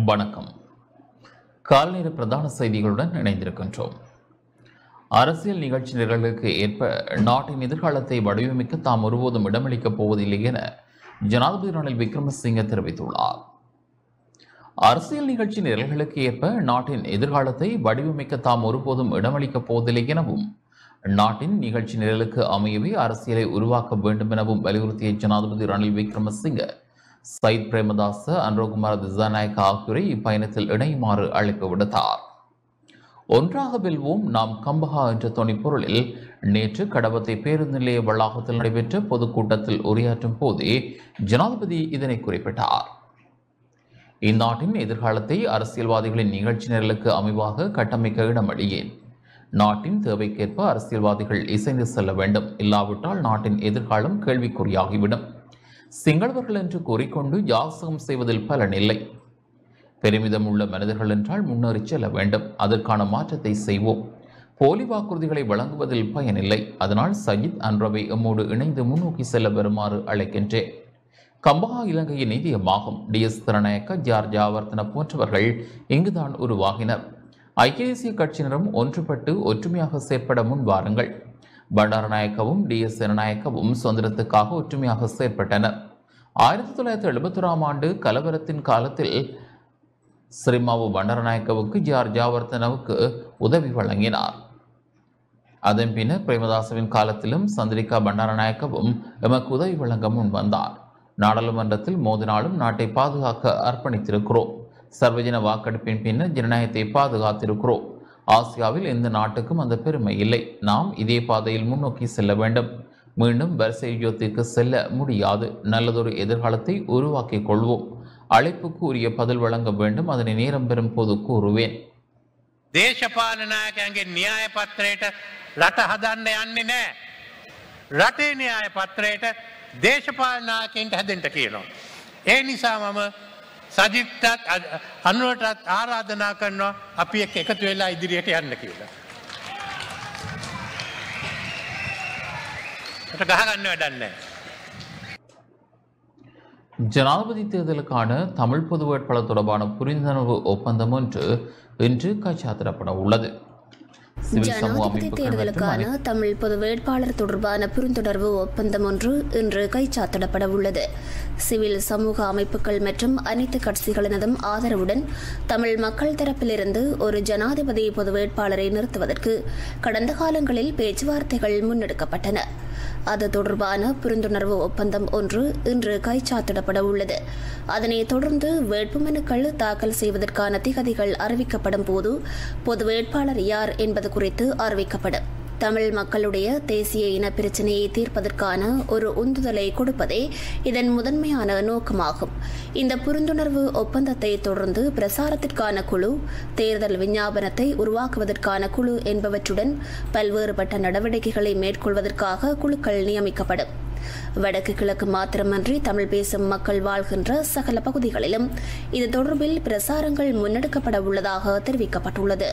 வணக்கம் கால்நேர பிரதான செய்திகளுடன் இணைந்திருக்கின்றோம் அரசியல் நிகழ்ச்சி நிரலுக்கு ஏற்ப நாட்டின் எதிர்காலத்தை வடிவமைக்க தாம் ஒருபோதும் இடமளிக்கப் போவதில்லை என ஜனாதிபதி ரணில் விக்ரமசிங்க தெரிவித்துள்ளார் அரசியல் நிகழ்ச்சி நிரல்களுக்கு ஏற்ப நாட்டின் எதிர்காலத்தை வடிவமைக்க தாம் ஒருபோதும் இடமளிக்கப் போவதில்லை எனவும் நாட்டின் நிகழ்ச்சி நிரலுக்கு அமையவே அரசியலை உருவாக்க வேண்டும் எனவும் வலியுறுத்திய ஜனாதிபதி ரணில் விக்ரமசிங்க சயித் பிரேமதாச அன்ரோகுமார் திசாநாயக் ஆகியோரை இப்பயணத்தில் இணையுமாறு அழைப்பு விடுத்தார் ஒன்றாக வெல்வோம் நாம் கம்பஹா என்ற தொனிப்பொருளில் நேற்று கடவத்தை பேருந்து நிலைய வளாகத்தில் நடைபெற்ற பொதுக்கூட்டத்தில் உரையாற்றும் போதே ஜனாதிபதி இதனை குறிப்பிட்டார் இந்நாட்டின் எதிர்காலத்தை அரசியல்வாதிகளின் நிகழ்ச்சி நிரலுக்கு அமைவாக கட்டமைக்க இடமளியேன் நாட்டின் தேவைக்கேற்ப அரசியல்வாதிகள் இசைந்து செல்ல வேண்டும் இல்லாவிட்டால் நாட்டின் எதிர்காலம் கேள்விக்குறியாகிவிடும் சிங்களவர்கள் என்று கூறிக்கொண்டு யாசகம் செய்வதில் பலனில்லை பெருமிதம் உள்ள மனிதர்கள் என்றால் முன்னேறி செல்ல வேண்டும் அதற்கான மாற்றத்தை செய்வோம் போலி வாக்குறுதிகளை வழங்குவதில் பயனில்லை அதனால் சஜித் அன்றவை எம்மோடு இணைந்து முன்னோக்கி செல்ல வருமாறு அழைக்கின்றேன் கம்பஹா இலங்கையின் நிதியமாகும் டி எஸ் திறநாயக்க ஜார் ஜாவர்த்தன போன்றவர்கள் இங்குதான் உருவாகினர் ஐக்கிய தேசிய கட்சியினரும் ஒன்றுபட்டு ஒற்றுமையாக செயற்பட முன் வாருங்கள் பண்டாரநாயக்கவும் டி எஸ் ஜனநாயக்கவும் சுதந்திரத்துக்காக ஒற்றுமையாக செயற்பட்டனர் ஆயிரத்தி தொள்ளாயிரத்தி எழுபத்தொராம் ஆண்டு கலவரத்தின் காலத்தில் ஸ்ரீமாவு பண்டாரநாயக்கவுக்கு ஜார் ஜாவர்த்தனவுக்கு உதவி வழங்கினார் அதன் பின்னர் பிரேமதாசவின் காலத்திலும் சந்திரிகா பண்டாரநாயக்கவும் எமக்கு உதவி வழங்க முன் வந்தார் நாடாளுமன்றத்தில் மோதினாலும் நாட்டை பாதுகாக்க அர்ப்பணித்திருக்கிறோம் சர்வஜன வாக்கெடுப்பின் பின்னர் ஜனநாயகத்தை பாதுகாத்திருக்கிறோம் ஆசியாவில் எந்த நாட்டுக்கும் அந்த பெருமை இல்லை நாம் இதே பாதையில் முன்னோக்கி செல்ல வேண்டும் மீண்டும் வரிசை யுத்தத்திற்கு செல்ல முடியாது நல்லதொரு எதிர்காலத்தை உருவாக்கிக் கொள்வோம் அழைப்புக்கு உரிய பதில் வழங்க வேண்டும் அதனை நேரம் பெறும் போது கூறுவேன் දේශපාලන නායකයන්ගේ න්‍යාය පත්‍රයට රට හදන්න යන්නේ නෑ. රටේ න්‍යාය පත්‍රයට දේශපාලනායකෙන්ට හැදෙන්ට කියනවා. ඒ නිසා මම සජිත්තත් අනුවටත් ආරාධනා කරනවා අපි එක් එකතු වෙලා ඉදිරියට යන්න කියලා. ට ගහගන්න වැඩන්නේ. ஜனாதிபதி தேர்தலுக்கான தமிழ் பொது வேட்பாளர் தொடர்பான புரிந்துணர்வு ஒப்பந்தம் ஒன்று இன்று கைச்சாத்திடப்பட உள்ளது சிவில் சமூக ஜனாதிபதி அமைப்புகள் மற்றும் தேர்தலுக்கான தமிழ் பொது வேட்பாளர் தொடர்பான புரிந்துணர்வு ஒப்பந்தம் ஒன்று இன்று கைச்சாத்திடப்பட உள்ளது சிவில் சமூக அமைப்புகள் மற்றும் அனைத்து கட்சிகளினதும் ஆதரவுடன் தமிழ் மக்கள் தரப்பிலிருந்து ஒரு ஜனாதிபதி பொது வேட்பாளரை நிறுத்துவதற்கு கடந்த காலங்களில் பேச்சுவார்த்தைகள் முன்னெடுக்கப்பட்டன அது தொடர்பான புரிந்துணர்வு ஒப்பந்தம் ஒன்று இன்று கைச்சாத்திடப்பட உள்ளது அதனைத் தொடர்ந்து வேட்புமனுக்கள் தாக்கல் செய்வதற்கான திகதிகள் அறிவிக்கப்படும் போது பொது வேட்பாளர் யார் என்பது குறித்து அறிவிக்கப்படும் தமிழ் மக்களுடைய தேசிய இன பிரச்சினையை தீர்ப்பதற்கான ஒரு உந்துதலை கொடுப்பதே இதன் முதன்மையான நோக்கமாகும் இந்த புரிந்துணர்வு ஒப்பந்தத்தை தொடர்ந்து பிரசாரத்திற்கான குழு தேர்தல் விஞ்ஞாபனத்தை உருவாக்குவதற்கான குழு என்பவற்றுடன் பல்வேறுபட்ட நடவடிக்கைகளை மேற்கொள்வதற்காக குழுக்கள் நியமிக்கப்படும் வடக்கு கிழக்கு மாத்திரமன்றி தமிழ் பேசும் மக்கள் வாழ்கின்ற சகல பகுதிகளிலும் இது தொடர்பில் பிரசாரங்கள் முன்னெடுக்கப்பட உள்ளதாக தெரிவிக்கப்பட்டுள்ளது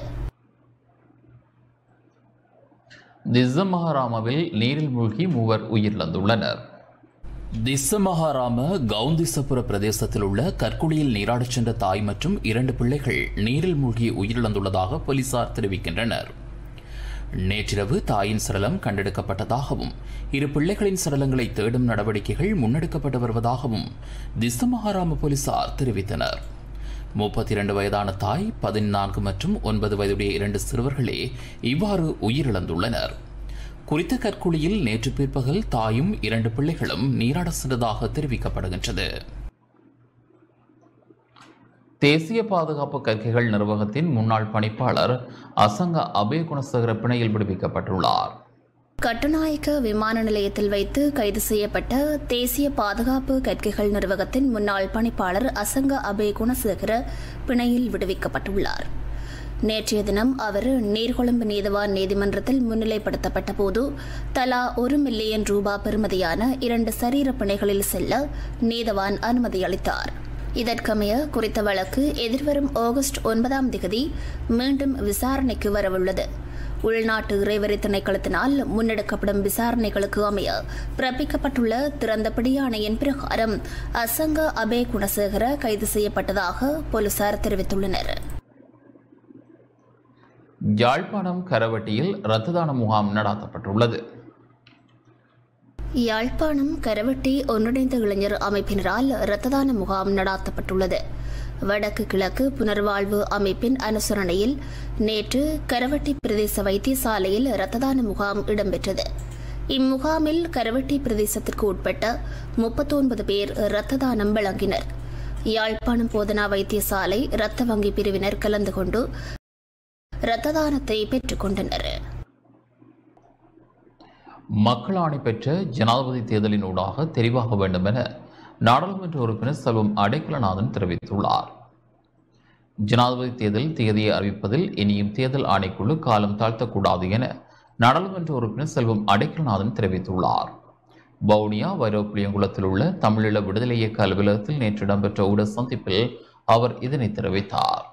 திசமஹாராமாவில் நீரில் மூழ்கி மூவர் உயிரிழந்துள்ளனர் திசமஹாராம கவுந்திசபுர பிரதேசத்தில் உள்ள கற்குழியில் நீராடச் சென்ற தாய் மற்றும் இரண்டு பிள்ளைகள் நீரில் மூழ்கி உயிரிழந்துள்ளதாக போலீசார் தெரிவிக்கின்றனர் நேற்றிரவு தாயின் சடலம் கண்டெடுக்கப்பட்டதாகவும் இரு பிள்ளைகளின் சடலங்களை தேடும் நடவடிக்கைகள் முன்னெடுக்கப்பட்டு வருவதாகவும் திசமஹாராம போலீசார் தெரிவித்தனர் முப்பத்தி இரண்டு வயதான தாய் பதினான்கு மற்றும் ஒன்பது வயதுடைய இரண்டு சிறுவர்களே இவ்வாறு உயிரிழந்துள்ளனர் குறித்த கற்குழியில் நேற்று பிற்பகல் தாயும் இரண்டு பிள்ளைகளும் நீராட சென்றதாக தெரிவிக்கப்படுகின்றது தேசிய பாதுகாப்பு கற்கைகள் நிர்வாகத்தின் முன்னாள் பணிப்பாளர் அசங்க அபய குணசேகர பிணையில் விடுவிக்கப்பட்டுள்ளார் கட்டுநாயக்க விமான நிலையத்தில் வைத்து கைது செய்யப்பட்ட தேசிய பாதுகாப்பு கற்கைகள் நிர்வாகத்தின் முன்னாள் பணிப்பாளர் அசங்க அபே குணசேகர பிணையில் விடுவிக்கப்பட்டுள்ளார் நேற்றைய தினம் அவர் நீர்கொழும்பு நீதவான் நீதிமன்றத்தில் முன்னிலைப்படுத்தப்பட்ட போது தலா ஒரு மில்லியன் ரூபாய் பெறுமதியான இரண்டு சரீர பிணைகளில் செல்ல நீதவான் அனுமதி அளித்தார் இதற்கமைய குறித்த வழக்கு எதிர்வரும் ஆகஸ்ட் ஒன்பதாம் திகதி மீண்டும் விசாரணைக்கு வரவுள்ளது உள்நாட்டு இறைவரி திணைக்களத்தினால் முன்னெடுக்கப்படும் விசாரணைகளுக்கு அமைய பிறப்பிக்கப்பட்டுள்ள திறந்த பிடியாணையின் பிரகாரம் அசங்க அபே குணசேகர கைது செய்யப்பட்டதாக போலீசார் தெரிவித்துள்ளனர் யாழ்ப்பாணம் கரவட்டியில் இரத்த தான முகாம் நடாத்தப்பட்டுள்ளது யாழ்ப்பாணம் கரவட்டி ஒன்றிணைந்த இளைஞர் அமைப்பினரால் இரத்த தான முகாம் நடாத்தப்பட்டுள்ளது வடக்கு கிழக்கு புனர்வாழ்வு அமைப்பின் அனுசரணையில் நேற்று கரவட்டி பிரதேச வைத்தியசாலையில் இரத்த தான முகாம் இடம்பெற்றது இம்முகாமில் கரவட்டி பிரதேசத்திற்கு உட்பட்ட முப்பத்தொன்பது பேர் இரத்த தானம் வழங்கினர் யாழ்ப்பாணம் போதனா வைத்தியசாலை இரத்த வங்கி பிரிவினர் கலந்து கொண்டு இரத்த தானத்தை பெற்றுக் கொண்டனர் மக்கள் ஆணை பெற்ற ஜனாதிபதி தேர்தலின் ஊடாக தெரிவாக வேண்டும் என நாடாளுமன்ற உறுப்பினர் செல்வம் அடைக்கலநாதன் தெரிவித்துள்ளார் ஜனாதிபதி தேர்தல் தேதியை அறிவிப்பதில் இனியும் தேர்தல் ஆணைக்குழு காலம் தாழ்த்தக்கூடாது என நாடாளுமன்ற உறுப்பினர் செல்வம் அடைக்கலநாதன் தெரிவித்துள்ளார் வவுனியா வைரோப்புளியங்குளத்தில் உள்ள தமிழீழ விடுதலை இயக்க அலுவலகத்தில் நேற்று இடம்பெற்ற ஊடக சந்திப்பில் அவர் இதனை தெரிவித்தார்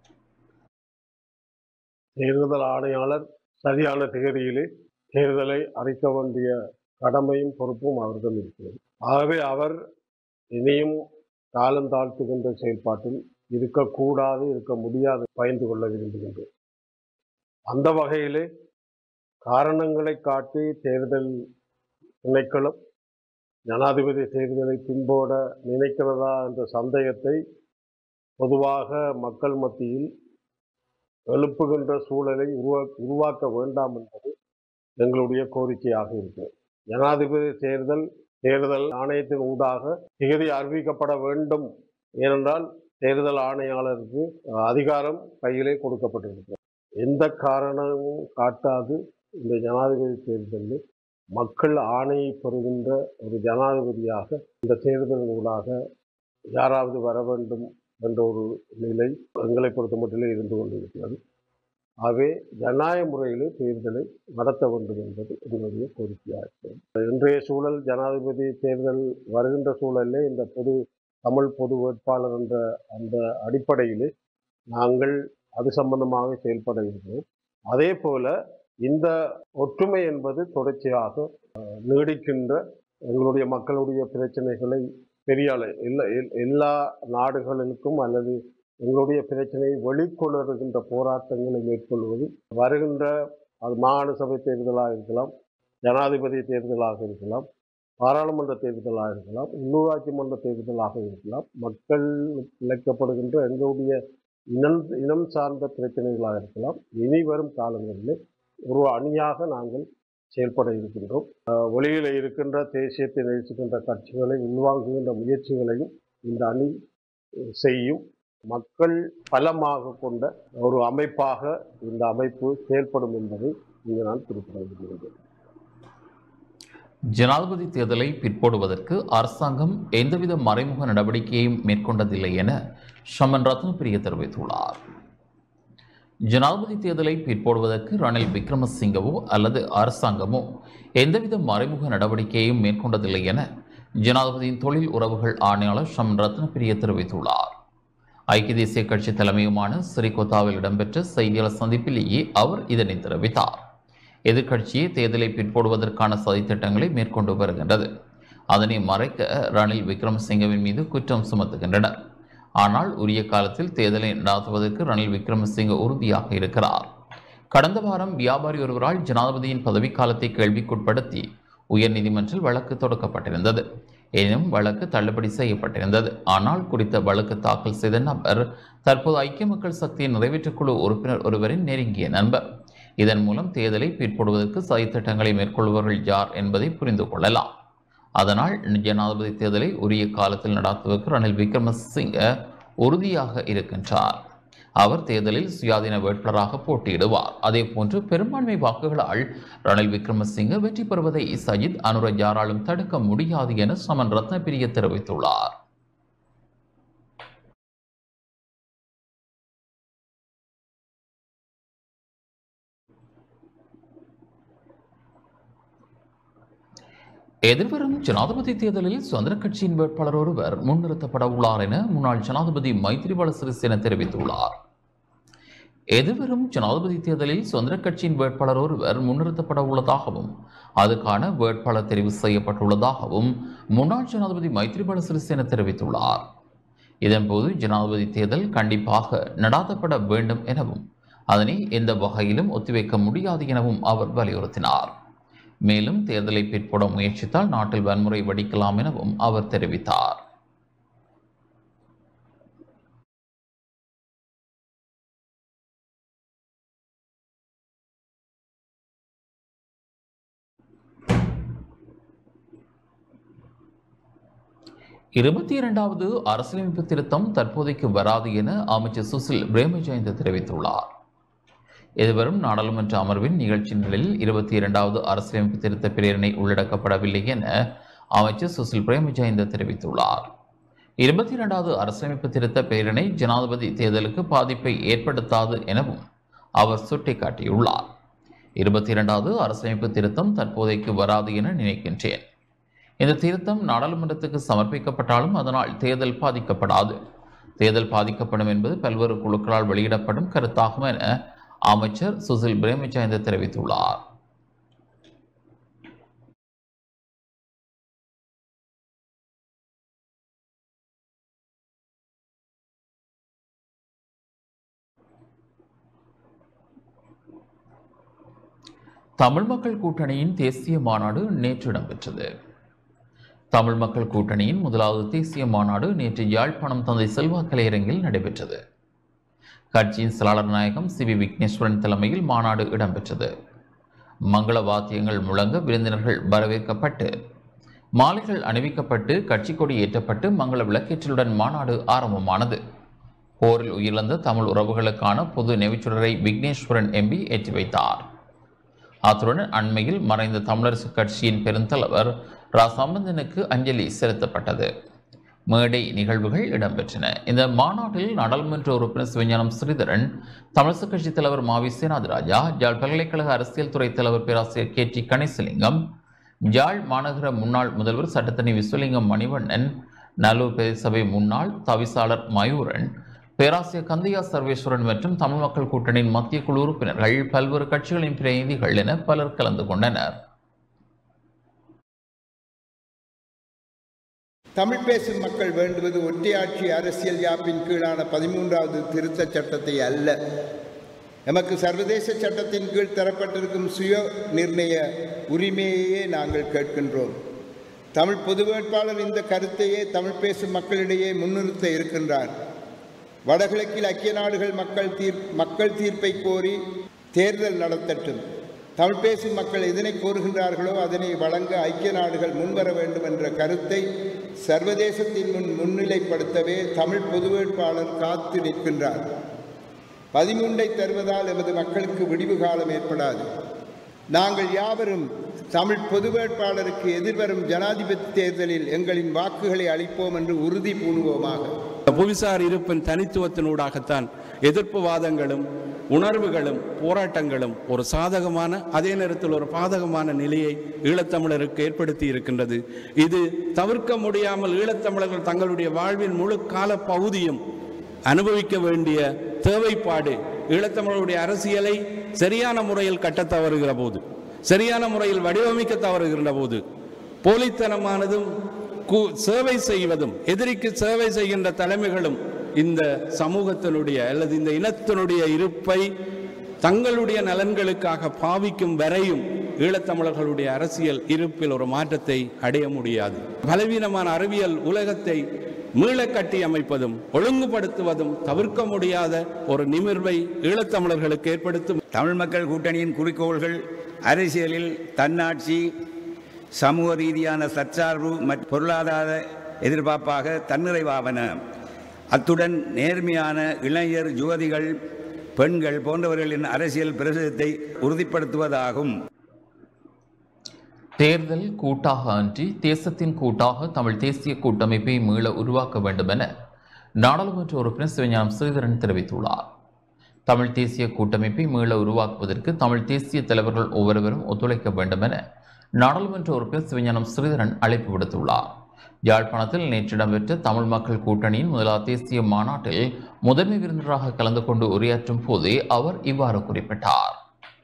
தேர்தல் ஆணையாளர் சரியான தேதியிலே தேர்தலை அறிக்க வேண்டிய கடமையும் பொறுப்பும் அவரிடம் இருக்கிறது ஆகவே அவர் இனியும் காலம் தாழ்த்துகின்ற செயல்பாட்டில் இருக்கக்கூடாது இருக்க முடியாது பயந்து கொள்ள விரும்புகின்றேன் அந்த வகையிலே காரணங்களை காட்டி தேர்தல் திணைக்களம் ஜனாதிபதி தேர்தலை பின்போட நினைக்கிறதா என்ற சந்தேகத்தை பொதுவாக மக்கள் மத்தியில் எழுப்புகின்ற சூழலை உருவா உருவாக்க வேண்டாம் என்பது எங்களுடைய கோரிக்கையாக இருக்கு ஜனாதிபதி தேர்தல் தேர்தல் ஆணையத்தின் ஊடாக திகதி அறிவிக்கப்பட வேண்டும் ஏனென்றால் தேர்தல் ஆணையாளருக்கு அஹ், அதிகாரம் கையிலே கொடுக்கப்பட்டிருக்கு எந்த காரணமும் காட்டாது இந்த ஜனாதிபதி தேர்தலில் மக்கள் ஆணையை பெறுகின்ற ஒரு ஜனாதிபதியாக இந்த தேர்தலின் ஊடாக யாராவது வர வேண்டும் என்ற ஒரு நிலை எங்களை பொறுத்த மட்டிலே இருந்து கொண்டிருக்கிறது ஆகவே ஜனநாயக முறையிலே தேர்தலை நடத்த வேண்டும் என்பது எங்களுடைய கோரிக்கையாக இருக்கிறது இன்றைய சூழல் ஜனாதிபதி தேர்தல் வருகின்ற சூழலிலே இந்த பொது தமிழ் பொது வேட்பாளர் என்ற அந்த அடிப்படையிலே நாங்கள் அது சம்பந்தமாக செயல்பட இருக்கிறோம் அதே போல இந்த ஒற்றுமை என்பது தொடர்ச்சியாக அஹ், நீடிக்கின்ற எங்களுடைய மக்களுடைய பிரச்சனைகளை பெரிய அள எல்லா எல்- எல்லா நாடுகளுக்கும் அல்லது எங்களுடைய பிரச்சனையை வெளிக்கொணர்கின்ற போராட்டங்களை மேற்கொள்வது வருகின்ற அது மாகாண சபை தேர்தலாக இருக்கலாம் ஜனாதிபதி தேர்தலாக இருக்கலாம் பாராளுமன்ற தேர்தலாக இருக்கலாம் உள்ளூராட்சி மன்ற தேர்தலாக இருக்கலாம் மக்கள் இழைக்கப்படுகின்ற எங்களுடைய இனம் இனம் சார்ந்த பிரச்சனைகளாக இருக்கலாம் இனி வரும் காலங்களில் ஒரு அணியாக நாங்கள் செயல்பட இருக்கின்றோம் அஹ் வெளியில் இருக்கின்ற தேசியத்தை நேசிக்கின்ற கட்சிகளை உள்வாங்குகின்ற முயற்சிகளையும் இந்த அணி அஹ், செய்யும் மக்கள் பலமாக கொண்ட ஒரு அமைப்பாக இந்த அமைப்பு செயல்படும் என்பதை இங்கு நான் குறிப்பிட விரும்புகிறேன் ஜனாதிபதி தேர்தலை பிற்போடுவதற்கு அரசாங்கம் எந்தவித மறைமுக நடவடிக்கையையும் மேற்கொண்டதில்லை என ஷமன் ரத்னபிரிய தெரிவித்துள்ளார் ஜனாதிபதி தேர்தலை பிற்போடுவதற்கு ரணில் விக்ரமசிங்கவோ அல்லது அரசாங்கமோ எந்தவித மறைமுக நடவடிக்கையையும் மேற்கொண்டதில்லை என ஜனாதிபதியின் தொழில் உறவுகள் ஆணையாளர் ஷமன் ரத்னபிரிய தெரிவித்துள்ளார் ஐக்கிய தேசிய கட்சி தலைமையுமான ஸ்ரீகோத்தாவில் இடம்பெற்ற செய்தியாளர் சந்திப்பிலேயே அவர் இதனை தெரிவித்தார் எதிர்க்கட்சியே தேர்தலை பிற்போடுவதற்கான சதித்திட்டங்களை மேற்கொண்டு வருகின்றது அதனை மறைக்க ரணில் விக்ரமசிங்கவின் மீது குற்றம் சுமத்துகின்றனர் ஆனால் உரிய காலத்தில் தேர்தலை நடத்துவதற்கு ரணில் விக்ரமசிங்க உறுதியாக இருக்கிறார் கடந்த வாரம் வியாபாரி ஒருவரால் ஜனாதிபதியின் பதவிக்காலத்தை கேள்விக்குட்படுத்தி உயர்நீதிமன்றில் வழக்கு தொடுக்கப்பட்டிருந்தது எனினும் வழக்கு தள்ளுபடி செய்யப்பட்டிருந்தது ஆனால் குறித்த வழக்கு தாக்கல் செய்த நபர் தற்போது ஐக்கிய மக்கள் சக்தியின் நிறைவேற்றுக்குழு உறுப்பினர் ஒருவரின் நெருங்கிய நண்பர் இதன் மூலம் தேர்தலை பிற்படுவதற்கு சதித்திட்டங்களை மேற்கொள்பவர்கள் யார் என்பதை புரிந்து கொள்ளலாம் அதனால் ஜனாதிபதி தேர்தலை உரிய காலத்தில் நடத்துவதற்கு ரணில் விக்ரமசிங்க உறுதியாக இருக்கின்றார் அவர் தேர்தலில் சுயாதீன வேட்பாளராக போட்டியிடுவார் அதேபோன்று பெரும்பான்மை வாக்குகளால் ரணில் விக்ரமசிங்க வெற்றி பெறுவதை சஜித் அனுர யாராலும் தடுக்க முடியாது என சமன் ரத்னபிரிய தெரிவித்துள்ளார் எதிர்வரும் ஜனாதிபதி தேர்தலில் சுதந்திர கட்சியின் வேட்பாளர் ஒருவர் முன்னிறுத்தப்பட உள்ளார் என முன்னாள் ஜனாதிபதி மைத்ரிபால சிறிசேன தெரிவித்துள்ளார் எதிர்வரும் ஜனாதிபதி தேர்தலில் சுதந்திர கட்சியின் வேட்பாளர் ஒருவர் முன்னிறுத்தப்பட உள்ளதாகவும் அதுக்கான வேட்பாளர் தெரிவு செய்யப்பட்டுள்ளதாகவும் முன்னாள் ஜனாதிபதி மைத்ரிபால சிறிசேன தெரிவித்துள்ளார் இதன்போது ஜனாதிபதி தேர்தல் கண்டிப்பாக நடாத்தப்பட வேண்டும் எனவும் அதனை எந்த வகையிலும் ஒத்திவைக்க முடியாது எனவும் அவர் வலியுறுத்தினார் மேலும் தேர்தலை பிற்பட முயற்சித்தால் நாட்டில் வன்முறை வெடிக்கலாம் எனவும் அவர் தெரிவித்தார் இருபத்தி இரண்டாவது அரசியலமைப்பு திருத்தம் தற்போதைக்கு வராது என அமைச்சர் சுசில் பிரேமஜெயந்த தெரிவித்துள்ளார் எதிர்வரும் நாடாளுமன்ற அமர்வின் நிகழ்ச்சிகளில் இருபத்தி இரண்டாவது அரசியலமைப்பு திருத்த பிரேரணை உள்ளடக்கப்படவில்லை என அமைச்சர் சுசில் பிரேமஜெயந்த தெரிவித்துள்ளார் இருபத்தி இரண்டாவது அரசியலமைப்பு திருத்த பிரேரணை ஜனாதிபதி தேர்தலுக்கு பாதிப்பை ஏற்படுத்தாது எனவும் அவர் சுட்டிக்காட்டியுள்ளார் இருபத்தி இரண்டாவது அரசியலமைப்பு திருத்தம் தற்போதைக்கு வராது என நினைக்கின்றேன் இந்த திருத்தம் நாடாளுமன்றத்துக்கு சமர்ப்பிக்கப்பட்டாலும் அதனால் தேர்தல் பாதிக்கப்படாது தேர்தல் பாதிக்கப்படும் என்பது பல்வேறு குழுக்களால் வெளியிடப்படும் கருத்தாகும் என அமைச்சர் சுசில் பிரேமச்சந்திர தெரிவித்துள்ளார் தமிழ் மக்கள் கூட்டணியின் தேசிய மாநாடு நேற்று இடம்பெற்றது தமிழ் மக்கள் கூட்டணியின் முதலாவது தேசிய மாநாடு நேற்று யாழ்ப்பாணம் தந்தை செல்வா கலையரங்கில் நடைபெற்றது கட்சியின் செயலாளர் நாயகம் சி வி விக்னேஸ்வரன் தலைமையில் மாநாடு இடம்பெற்றது மங்கள வாத்தியங்கள் முழங்க விருந்தினர்கள் வரவேற்கப்பட்டு மாலைகள் அணிவிக்கப்பட்டு கட்சி கொடி ஏற்றப்பட்டு மங்கள விளக்கேற்றலுடன் மாநாடு ஆரம்பமானது போரில் உயிரிழந்த தமிழ் உறவுகளுக்கான பொது நினைவுச்சுடரை விக்னேஸ்வரன் எம்பி ஏற்றி வைத்தார் அத்துடன் அண்மையில் மறைந்த தமிழரசு கட்சியின் பெருந்தலைவர் ரா சம்பந்தனுக்கு அஞ்சலி செலுத்தப்பட்டது மேடை நிகழ்வுகள் இடம்பெற்றன இந்த மாநாட்டில் நாடாளுமன்ற உறுப்பினர் சிவஞானம் ஸ்ரீதரன் தமிழரசு கட்சி தலைவர் மாவி சேனாதிராஜா ஜாழ் பல்கலைக்கழக அரசியல் துறை தலைவர் பேராசிரியர் கே டி கணேசலிங்கம் ஜாழ் மாநகர முன்னாள் முதல்வர் சட்டத்தனி விஸ்வலிங்கம் மணிவண்ணன் நல்லூர் பிரதேசபை முன்னாள் தவிசாளர் மயூரன் பேராசிரியர் கந்தையா சர்வேஸ்வரன் மற்றும் தமிழ் மக்கள் கூட்டணியின் மத்திய குழு உறுப்பினர்கள் பல்வேறு கட்சிகளின் பிரதிநிதிகள் என பலர் கலந்து கொண்டனர் தமிழ் பேசும் மக்கள் வேண்டுவது ஒற்றையாட்சி அரசியல் யாப்பின் கீழான பதிமூன்றாவது திருத்தச் சட்டத்தை அல்ல எமக்கு சர்வதேச சட்டத்தின் கீழ் தரப்பட்டிருக்கும் சுய நிர்ணய உரிமையையே நாங்கள் கேட்கின்றோம் தமிழ் பொது வேட்பாளர் இந்த கருத்தையே தமிழ் பேசும் மக்களிடையே முன்னிறுத்த இருக்கின்றார் வடகிழக்கில் ஐக்கிய நாடுகள் மக்கள் தீர் மக்கள் தீர்ப்பை கோரி தேர்தல் நடத்தட்டும் தமிழ் பேசும் மக்கள் எதனை கோருகின்றார்களோ அதனை வழங்க ஐக்கிய நாடுகள் முன்வர வேண்டும் என்ற கருத்தை சர்வதேசத்தின் முன் முன்னிலைப்படுத்தவே தமிழ் பொது வேட்பாளர் காத்து நிற்கின்றார் பதிமூன்றை தருவதால் எமது மக்களுக்கு விடிவு காலம் ஏற்படாது நாங்கள் யாவரும் தமிழ் பொது வேட்பாளருக்கு எதிர்வரும் ஜனாதிபதி தேர்தலில் எங்களின் வாக்குகளை அளிப்போம் என்று உறுதி பூணுவோமாக புவிசார் இருப்பின் தனித்துவத்தினூடாகத்தான் எதிர்ப்பு வாதங்களும் உணர்வுகளும் போராட்டங்களும் ஒரு சாதகமான அதே நேரத்தில் ஒரு பாதகமான நிலையை ஈழத்தமிழருக்கு ஏற்படுத்தி இருக்கின்றது இது தவிர்க்க முடியாமல் ஈழத்தமிழர்கள் தங்களுடைய வாழ்வின் முழு கால பகுதியும் அனுபவிக்க வேண்டிய தேவைப்பாடு ஈழத்தமிழருடைய அரசியலை சரியான முறையில் கட்டத் தவறுகிற போது சரியான முறையில் வடிவமைக்க தவறுகின்ற போது போலித்தனமானதும் கு- சேவை செய்வதும் எதிரிக்கு சேவை செய்கின்ற தலைமைகளும் இந்த சமூகத்தினுடைய அல்லது இந்த இனத்தினுடைய இருப்பை தங்களுடைய நலன்களுக்காக பாவிக்கும் வரையும் ஈழத்தமிழர்களுடைய அரசியல் இருப்பில் ஒரு மாற்றத்தை அடைய முடியாது பலவீனமான அறிவியல் உலகத்தை மீள கட்டி அமைப்பதும் ஒழுங்குபடுத்துவதும் தவிர்க்க முடியாத ஒரு நிமிர்வை ஈழத்தமிழர்களுக்கு ஏற்படுத்தும் தமிழ் மக்கள் கூட்டணியின் குறிக்கோள்கள் அரசியலில் தன்னாட்சி சமூக ரீதியான தற்சார்பு மற்றும் பொருளாதார எதிர்பார்ப்பாக தன்னிறைவாவன அத்துடன் நேர்மையான இளைஞர் யுவதிகள் பெண்கள் போன்றவர்களின் அரசியல் பிரசுரத்தை உறுதிப்படுத்துவதாகும் தேர்தல் கூட்டாக அன்றி தேசத்தின் கூட்டாக தமிழ் தேசிய கூட்டமைப்பை மீள உருவாக்க வேண்டும் என நாடாளுமன்ற உறுப்பினர் சிவஞானம் ஸ்ரீதரன் தெரிவித்துள்ளார் தமிழ் தேசிய கூட்டமைப்பை மீள உருவாக்குவதற்கு தமிழ் தேசிய தலைவர்கள் ஒவ்வொருவரும் ஒத்துழைக்க வேண்டும் என நாடாளுமன்ற உறுப்பினர் சிவஞானம் ஸ்ரீதரன் அழைப்பு விடுத்துள்ளார் யாழ்ப்பாணத்தில் நேற்று இடம்பெற்ற தமிழ் மக்கள் கூட்டணியின் முதலாவது தேசிய மாநாட்டில் முதன்மை விருந்தினராக கலந்து கொண்டு உரையாற்றும் போதே அவர் இவ்வாறு குறிப்பிட்டார்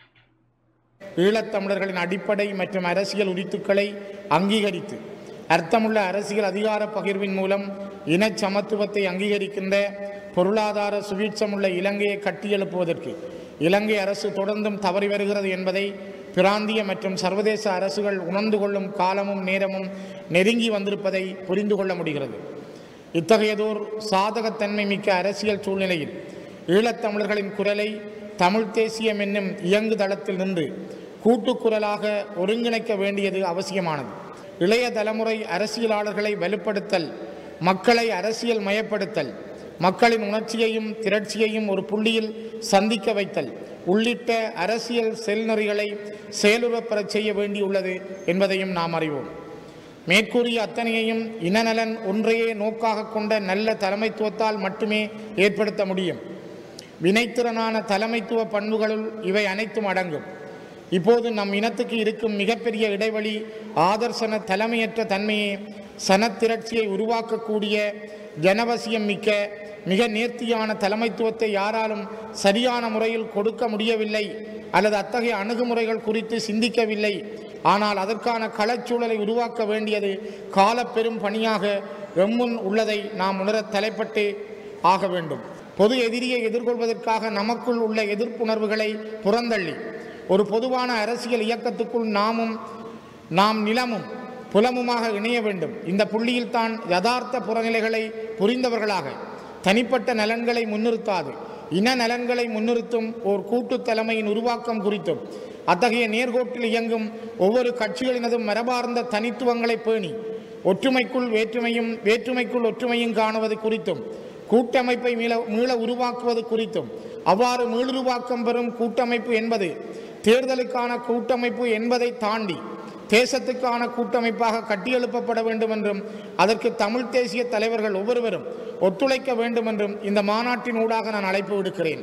ஈழத்தமிழர்களின் அடிப்படை மற்றும் அரசியல் உரித்துக்களை அங்கீகரித்து அர்த்தமுள்ள அரசியல் அதிகார பகிர்வின் மூலம் இனச் சமத்துவத்தை அங்கீகரிக்கின்ற பொருளாதார சுவீட்சமுள்ள இலங்கையை கட்டியெழுப்புவதற்கு இலங்கை அரசு தொடர்ந்தும் தவறி வருகிறது என்பதை பிராந்திய மற்றும் சர்வதேச அரசுகள் உணர்ந்து கொள்ளும் காலமும் நேரமும் நெருங்கி வந்திருப்பதை புரிந்து கொள்ள முடிகிறது இத்தகையதோர் சாதகத்தன்மை மிக்க அரசியல் சூழ்நிலையில் ஈழத்தமிழர்களின் குரலை தமிழ் தேசியம் என்னும் இயங்கு தளத்தில் நின்று கூட்டுக்குரலாக ஒருங்கிணைக்க வேண்டியது அவசியமானது இளைய தலைமுறை அரசியலாளர்களை வலுப்படுத்தல் மக்களை அரசியல் மயப்படுத்தல் மக்களின் உணர்ச்சியையும் திரட்சியையும் ஒரு புள்ளியில் சந்திக்க வைத்தல் உள்ளிட்ட அரசியல் செல்நெறிகளை செயலுறப்பெறச் செய்ய வேண்டியுள்ளது என்பதையும் நாம் அறிவோம் மேற்கூறிய அத்தனையையும் இனநலன் ஒன்றையே நோக்காக கொண்ட நல்ல தலைமைத்துவத்தால் மட்டுமே ஏற்படுத்த முடியும் வினைத்திறனான தலைமைத்துவ பண்புகளுள் இவை அனைத்தும் அடங்கும் இப்போது நம் இனத்துக்கு இருக்கும் மிகப்பெரிய இடைவெளி ஆதர்சன தலைமையற்ற தன்மையே சனத்திரட்சியை உருவாக்கக்கூடிய ஜனவசியம் மிக்க மிக நேர்த்தியான தலைமைத்துவத்தை யாராலும் சரியான முறையில் கொடுக்க முடியவில்லை அல்லது அத்தகைய அணுகுமுறைகள் குறித்து சிந்திக்கவில்லை ஆனால் அதற்கான களச்சூழலை உருவாக்க வேண்டியது காலப்பெரும் பணியாக எம்முன் உள்ளதை நாம் உணரத் தலைப்பட்டு ஆக வேண்டும் பொது எதிரியை எதிர்கொள்வதற்காக நமக்குள் உள்ள எதிர்ப்புணர்வுகளை புறந்தள்ளி ஒரு பொதுவான அரசியல் இயக்கத்துக்குள் நாமும் நாம் நிலமும் புலமுமாக இணைய வேண்டும் இந்த புள்ளியில் தான் யதார்த்த புறநிலைகளை புரிந்தவர்களாக தனிப்பட்ட நலன்களை முன்னிறுத்தாது இன நலன்களை முன்னிறுத்தும் ஓர் கூட்டு தலைமையின் உருவாக்கம் குறித்தும் அத்தகைய நேர்கோட்டில் இயங்கும் ஒவ்வொரு கட்சிகளினதும் மரபார்ந்த தனித்துவங்களை பேணி ஒற்றுமைக்குள் வேற்றுமையும் வேற்றுமைக்குள் ஒற்றுமையும் காணுவது குறித்தும் கூட்டமைப்பை மீள மீள உருவாக்குவது குறித்தும் அவ்வாறு மீளுருவாக்கம் பெறும் கூட்டமைப்பு என்பது தேர்தலுக்கான கூட்டமைப்பு என்பதை தாண்டி தேசத்துக்கான கூட்டமைப்பாக கட்டியெழுப்பப்பட வேண்டும் என்றும் அதற்கு தமிழ் தேசிய தலைவர்கள் ஒவ்வொருவரும் ஒத்துழைக்க வேண்டும் என்றும் இந்த மாநாட்டின் ஊடாக நான் அழைப்பு விடுக்கிறேன்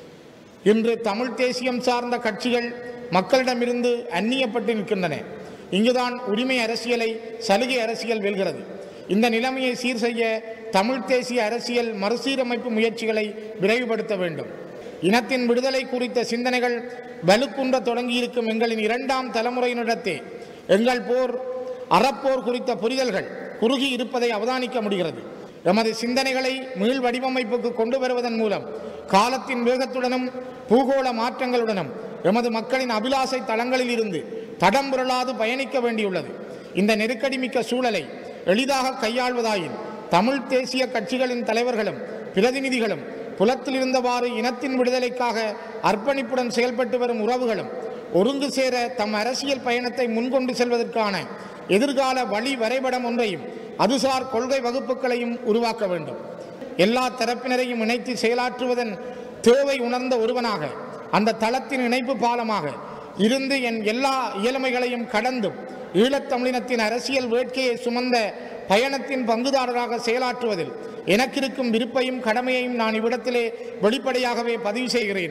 இன்று தமிழ் தேசியம் சார்ந்த கட்சிகள் மக்களிடமிருந்து அந்நியப்பட்டு நிற்கின்றன இங்குதான் உரிமை அரசியலை சலுகை அரசியல் வெல்கிறது இந்த நிலைமையை சீர் செய்ய தமிழ் தேசிய அரசியல் மறுசீரமைப்பு முயற்சிகளை விரைவுபடுத்த வேண்டும் இனத்தின் விடுதலை குறித்த சிந்தனைகள் வலுக்குன்ற தொடங்கியிருக்கும் எங்களின் இரண்டாம் தலைமுறையினிடத்தே எங்கள் போர் அறப்போர் குறித்த புரிதல்கள் குறுகி இருப்பதை அவதானிக்க முடிகிறது எமது சிந்தனைகளை மீள் வடிவமைப்புக்கு கொண்டு வருவதன் மூலம் காலத்தின் வேகத்துடனும் பூகோள மாற்றங்களுடனும் எமது மக்களின் அபிலாசை தளங்களில் இருந்து தடம் புரளாது பயணிக்க வேண்டியுள்ளது இந்த நெருக்கடி மிக்க சூழலை எளிதாக கையாள்வதாயின் தமிழ் தேசிய கட்சிகளின் தலைவர்களும் பிரதிநிதிகளும் புலத்தில் இருந்தவாறு இனத்தின் விடுதலைக்காக அர்ப்பணிப்புடன் செயல்பட்டு வரும் உறவுகளும் ஒருங்கு சேர தம் அரசியல் பயணத்தை முன்கொண்டு செல்வதற்கான எதிர்கால வழி வரைபடம் ஒன்றையும் அதுசார் கொள்கை வகுப்புகளையும் உருவாக்க வேண்டும் எல்லா தரப்பினரையும் இணைத்து செயலாற்றுவதன் தேவை உணர்ந்த ஒருவனாக அந்த தளத்தின் இணைப்பு பாலமாக இருந்து என் எல்லா இயலுமைகளையும் கடந்தும் ஈழத்தமிழினத்தின் அரசியல் வேட்கையை சுமந்த பயணத்தின் பங்குதாரராக செயலாற்றுவதில் எனக்கிருக்கும் விருப்பையும் கடமையையும் நான் இவ்விடத்திலே வெளிப்படையாகவே பதிவு செய்கிறேன்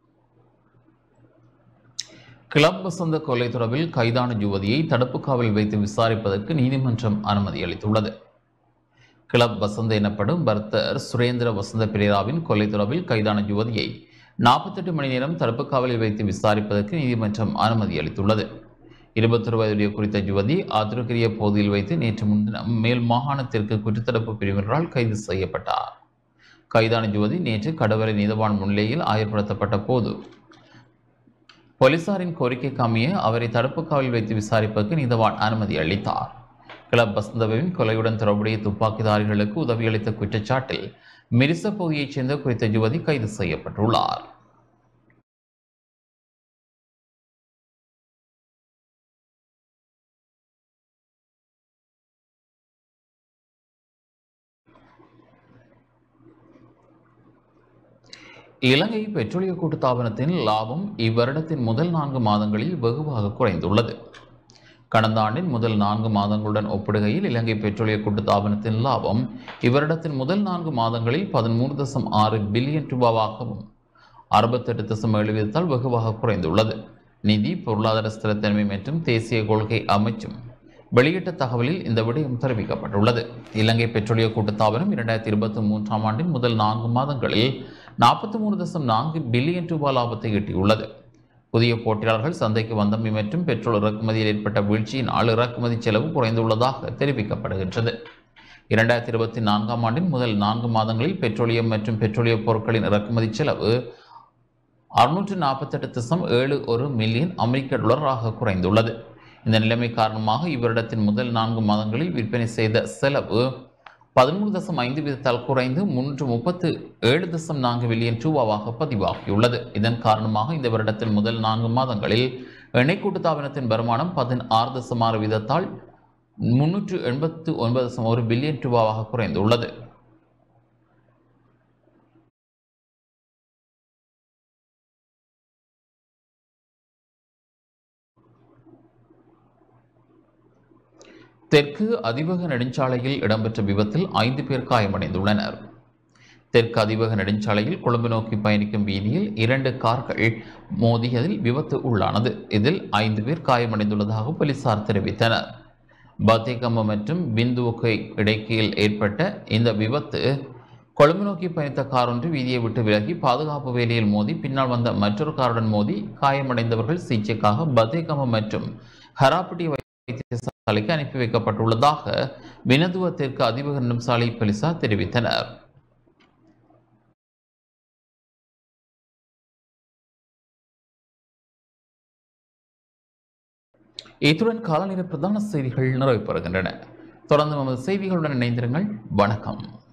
கிளப் வசந்த கொலை தொடர்பில் கைதான யுவதியை தடுப்பு காவலில் வைத்து விசாரிப்பதற்கு நீதிமன்றம் அனுமதி அளித்துள்ளது கிளப் வசந்த எனப்படும் பர்த்தர் சுரேந்திர வசந்த பிரேராவின் கொலை தொடர்பில் கைதான யுவதியை நாற்பத்தெட்டு மணி நேரம் தடுப்பு காவலில் வைத்து விசாரிப்பதற்கு நீதிமன்றம் அனுமதி அளித்துள்ளது இருபத்தொரு வயதுடைய குறித்த யுவதி ஆத்திரக்கிரிய பகுதியில் வைத்து நேற்று முன்தினம் மேல் மாகாணத்திற்கு குற்றத்தடுப்பு பிரிவினரால் கைது செய்யப்பட்டார் கைதான யுவதி நேற்று கடவரை நீதவான் முன்னிலையில் ஆயர்படுத்தப்பட்ட போது போலீசாரின் கோரிக்கைக்கு அமைய அவரை தடுப்பு காவலில் வைத்து விசாரிப்பதற்கு நீதவான் அனுமதி அளித்தார் கிளப் வசந்தவின் கொலையுடன் தொடர்புடைய துப்பாக்கிதாரிகளுக்கு உதவியளித்த குற்றச்சாட்டில் மிரிச பகுதியைச் சேர்ந்த குறித்த யுவதி கைது செய்யப்பட்டுள்ளார் இலங்கை பெட்ரோலிய கூட்டுத்தாபனத்தின் லாபம் இவ்வருடத்தின் முதல் நான்கு மாதங்களில் வெகுவாக குறைந்துள்ளது கடந்த ஆண்டின் முதல் நான்கு மாதங்களுடன் ஒப்பிடுகையில் இலங்கை பெட்ரோலிய கூட்டுத்தாபனத்தின் லாபம் இவ்வருடத்தின் முதல் நான்கு மாதங்களில் பதிமூன்று தசம் ஆறு பில்லியன் ரூபாவாகவும் அறுபத்தெட்டு தசம் ஏழு வீதத்தால் வெகுவாக குறைந்துள்ளது நிதி பொருளாதார ஸ்திரத்தன்மை மற்றும் தேசிய கொள்கை அமைச்சும் வெளியிட்ட தகவலில் இந்த விடயம் தெரிவிக்கப்பட்டுள்ளது இலங்கை பெட்ரோலிய கூட்டுத்தாபனம் இரண்டாயிரத்தி இருபத்தி மூன்றாம் ஆண்டின் முதல் நான்கு மாதங்களில் நாற்பத்தி மூணு தசம் நான்கு பில்லியன் ரூபாய் லாபத்தை ஈட்டியுள்ளது புதிய போட்டியாளர்கள் சந்தைக்கு வந்தமை மற்றும் பெட்ரோல் இறக்குமதியில் ஏற்பட்ட வீழ்ச்சியினால் இறக்குமதி செலவு குறைந்துள்ளதாக தெரிவிக்கப்படுகின்றது இரண்டாயிரத்தி இருபத்தி நான்காம் ஆண்டின் முதல் நான்கு மாதங்களில் பெட்ரோலியம் மற்றும் பெட்ரோலிய பொருட்களின் இறக்குமதி செலவு அறுநூற்று நாற்பத்தெட்டு தசம் ஏழு ஒரு மில்லியன் அமெரிக்க டாலராக குறைந்துள்ளது இந்த நிலைமை காரணமாக இவரிடத்தின் முதல் நான்கு மாதங்களில் விற்பனை செய்த செலவு பதிமூணு தசம் ஐந்து வீதத்தால் குறைந்து முன்னூற்று முப்பத்து ஏழு தசம் நான்கு மில்லியன் ரூபாவாக பதிவாகியுள்ளது இதன் காரணமாக இந்த வருடத்தில் முதல் நான்கு மாதங்களில் எண்ணெய் கூட்டுத்தாபனத்தின் வருமானம் பதினாறு தசம் ஆறு வீதத்தால் முன்னூற்று எண்பத்து ஒன்பது தசம் ஒரு பில்லியன் ரூபாவாக குறைந்துள்ளது தெற்கு அதிவேக நெடுஞ்சாலையில் இடம்பெற்ற விபத்தில் ஐந்து பேர் காயமடைந்துள்ளனர் தெற்கு அதிவேக நெடுஞ்சாலையில் கொழும்பு நோக்கி பயணிக்கும் வீதியில் இரண்டு கார்கள் மோதியதில் விபத்து உள்ளானது இதில் ஐந்து பேர் காயமடைந்துள்ளதாக போலீசார் தெரிவித்தனர் பத்திகம்ப மற்றும் பிந்துவுக்கு இடைக்கையில் ஏற்பட்ட இந்த விபத்து கொழும்பு நோக்கி பயணித்த கார் ஒன்று வீதியை விட்டு விலகி பாதுகாப்பு வேலையில் மோதி பின்னால் வந்த மற்றொரு காருடன் மோதி காயமடைந்தவர்கள் சிகிச்சைக்காக பத்தேகம மற்றும் ஹராப்பட்டி வைத்தியசாலைக்கு அனுப்பி வைக்கப்பட்டுள்ளதாக வினதுவ தெற்கு அதிவேக நெடுஞ்சாலை போலீசார் தெரிவித்தனர் இத்துடன் காலநிலை பிரதான செய்திகள் நிறைவு பெறுகின்றன தொடர்ந்து நமது செய்திகளுடன் இணைந்திருங்கள் வணக்கம்